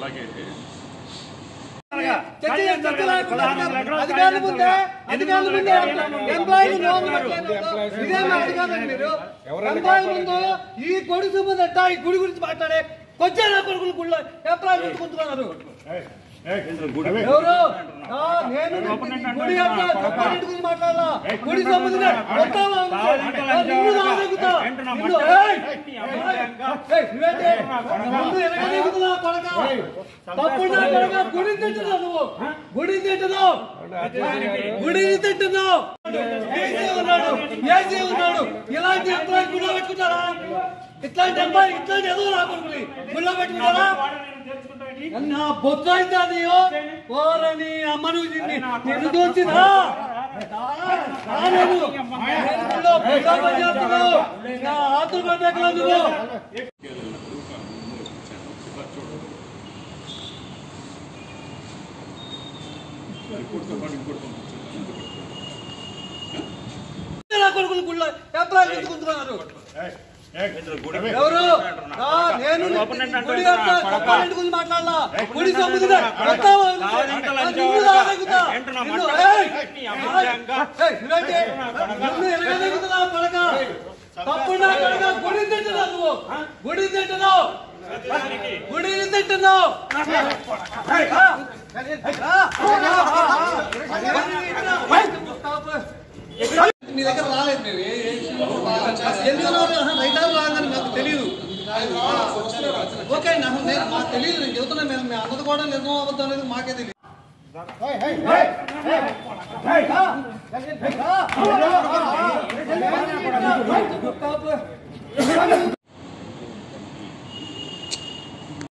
అలాగే చర్చ చర్చ లేకుండా అధికారుల ముందే అధికారుల ముందే ఎంప్లాయీలు లోపల పెట్టలేదు. ఇదేం అధికారులు మీరు ఎంప్లాయీల ముందు ఈ కొడుకు సంబంధం ఎట్టా ఈ గుడి గురించి మాట్లాడే కొంచెం నా కొడుకులు గుడిలో ఎంప్లాయీలు పెట్టుకుంటున్నారు ఎవరు ఆ, నేను గుడి యొక్క చెప్పాలి గురించి మాట్లాడాలా గుడి సంబంధించిన మొత్తం నిన్ను నా దగ్గుతా. నిన్ను, ఏయ్! ఏయ్, నువ్వేంటి? ముందు వెనక దిగుతున్నా కొడకా? తప్పుడు నా కొడకా, గుడిని తింటున్నావు నువ్వు గుడిని తింటున్నావు గుడిని తింటున్నావు ఏసీ ఉన్నాడు ఏసీ ఉన్నాడు ఇలాంటి ఎంప్లాయీ గుడిలో పెట్టుకుంటారా ఇట్లాంటి ఎంప్లాయీ ఇట్లాంటి ఏదో రాకూడదు గుడిలో పెట్టుకుంటారా నా బొత్తు అయితే అది ఓరని అమ్మను నిన్ను దోచిందా ఆతులు పడ్డాకలా నువ్వు రిపోర్ట్తో పాటు ఇంకోటి పంపించాను నా కొడుకులు గుళ్ళో ఎంప్లాయీ ఎత్తుకుంటున్నారు ఎవరు ఆ, నేను గుడి యొక్క చెప్పాలి గురించి మాట్లాడాలా గుడి సంబంధించిన మొత్తం నిన్ను నా దగ్గుతా. నిన్ను, ఏయ్! ఏయ్, నువ్వేంటి? నిన్ను ఎనక దిగుతున్నా కొడకా? తప్పుడు నా కొడకా, గుడిని తింటున్నావు నువ్వు గుడిని తింటున్నావు గుడిని తింటున్నావు మీ దగ్గర రాలేదు మేము ఏ- ఏ విషయంలో రాలేదు. ఎందుకు రాలేదు? అసలు రైట్ ఆర్ రాంగ్ అని మాకు తెలియదు ఓకే నాకు నేను మాకు తెలియదు నేను చెబుతున్నా మేము మేము అన్నది కూడా నిజం అబద్ధం అనేది మాకే తెలియదు